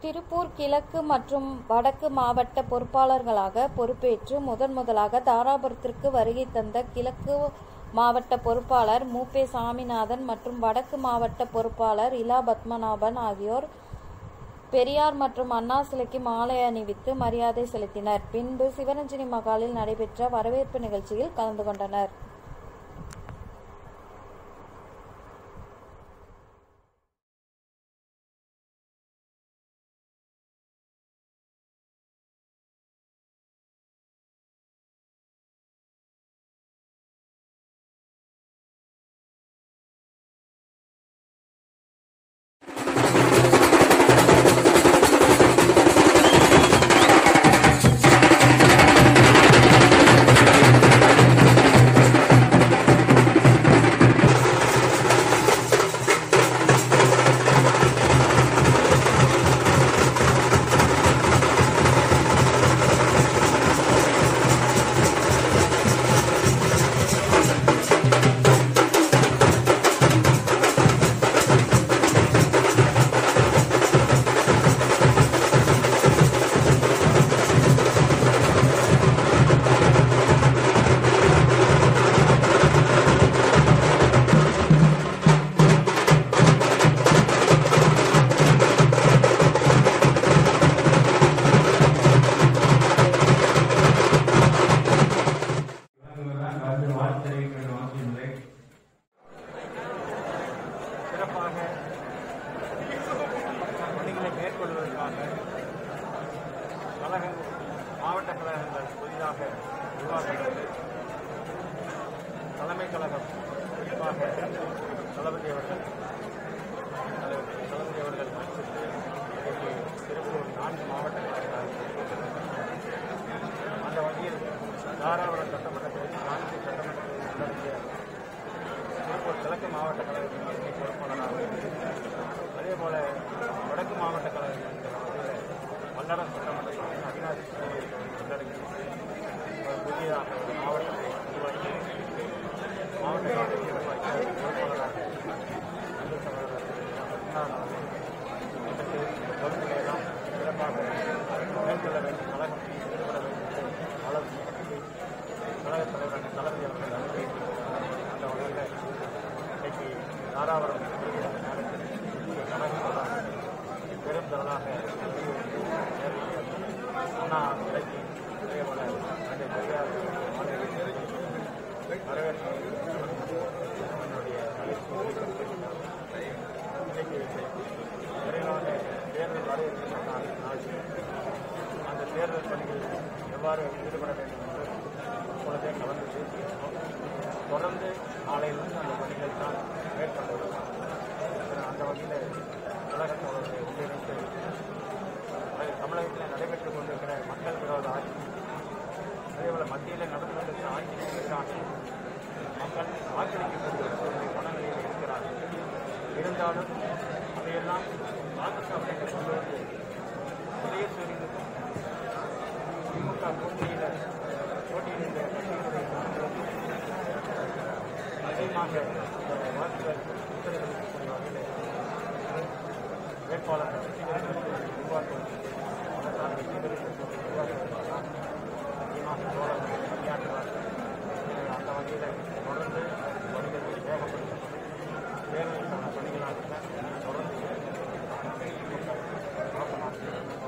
திருப்பூர் கிழக்கு மற்றும் வடக்கு மாவட்ட பொறுப்பாளர்களாக பொறுப்பேற்று முதன் முதலாக தாராபுரத்திற்கு வருகை தந்த கிழக்கு மாவட்ட பொறுப்பாளர் மு பெ சாமிநாதன் மற்றும் வடக்கு மாவட்ட பொறுப்பாளர் இலா பத்மநாபன் ஆகியோர் பெரியார் மற்றும் அண்ணா சிலைக்கு மாலை அணிவித்து மரியாதை செலுத்தினர் பின்பு சிவரஞ்சனி மகாலில் நடைபெற்ற வரவேற்பு நிகழ்ச்சியில் கலந்து கொண்டனர் இவங்கெல்லாம் கலந்து வாழ்த்து தெரிவிக்க வேண்டும் அவசியமில்லை சிறப்பாக பணிகளை மேற்கொள்வதற்காக கழக மாவட்ட கழகங்கள் புதிதாக உருவாக்கப்பட்டு தலைமை கழகம் குறிப்பாக தளபதி அவர்கள் தலைவர் தளபதி அவர்கள் முயற்சித்து இன்றைக்கு திருப்பூர் நான்கு மாவட்ட கழகங்கள் அந்த வகையில் தாராபுரம் சட்டமன்ற தொகுதி நான்கு சட்டமன்ற தொகுதி உள்ளடங்கிய திருப்பூர் கிழக்கு மாவட்ட கழகத்தின் தலைமை பொறுப்பாளராக அதே போல வடக்கு மாவட்ட கழகத்தின் வல்லடம் சட்டமன்ற தொகுதி அவினாசி தொகுதியை உள்ளடங்கி ஒரு புதியதாக ஒரு மாவட்டத்தை உருவாக்கி மாவட்ட கழகத்தை உருவாக்கி பொறுப்பாளராக அன்பு சகோதரர் ரத்னான் அவர்கள் இன்றைக்கு இந்த பொறுப்புகளை எல்லாம் சிறப்பாக மேற்கொள்ள வேண்டும் கழகம் ஈடுபட வேண்டும் என்று ஆலோசனை கழகத் தலைவர் தளபதி அவர்கள் அனுப்பி அந்த வகையில் இன்றைக்கு தாராபுரம் கூடிய நேரத்தில் இந்திய கழகம் பெரும் திரளாக அண்ணா சிலைக்கு அதே போல தந்தை பெரியார் மாலை வரவேற்பு என்னுடைய மகிழ்ச்சி இன்றைக்கு விரைவாக தேர்தல் வர இருக்கின்ற நாள் நாள் அந்த தேர்தல் பணியில் எவ்வாறு ஈடுபட வேண்டும் என்று இப்பொழுதே கலந்து பேசியிருக்கோம் தொடர்ந்து நாளையிலிருந்து அந்த பணிகள் தான் மேற்கொண்டு வருவோம். அந்த வகையில் கழகத்தோடு ஒன்றிணைந்து அது தமிழகத்தில் நடைபெற்றுக் கொண்டிருக்கிற மக்கள் விரோத ஆட்சி அதேபோல மத்தியில் நடந்து கொண்டிருக்கிற ஆட்சிக்கு எதிராக மக்கள் வாக்களிக்கக்கூடிய சூழ்நிலை மனநிலையில் இருக்கிறார்கள் இருந்தாலும் அதையெல்லாம் பாதுகாப்பு கொண்டு வந்து உதயசூரியனுக்கும் திமுக கூட்டணியில் போட்டியிடுகிற கட்சிகளுடைய சார்ந்தவர்கள் அதிகமாக இந்த வாக்குகள் உத்தரவிடக்கூடிய வகையில் வேட்பாளர் வெற்றிகளுக்கு உருவாக்குவது அதற்கான வெற்றிகளுக்கு உருவாக்குவதற்காக அதிகமாக தோழர்கள் பணியாற்றுவார்கள் எனவே அந்த வகையில் தொடர்ந்து பணிகளை வேகப்படுத்தப்படும் தேர்தலுக்கான பணிகளாக தொடர்ந்து திமுக நோக்கமாக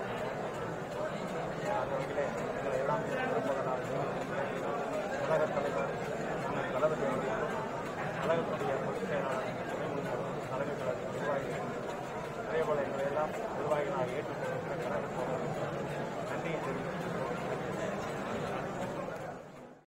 அந்த வகையில் எங்களை எல்லாம் பொறுப்பாளராக கழகத் தலைவர் நாங்கள் தளபதி அவர்களும் கழகத்துடைய பொதுச் செயலாளர் துணை முதல்வர் தலைமை கழக நிர்வாகிகள் அதே போல எங்களை எல்லாம் நிர்வாகிகளாக ஏற்று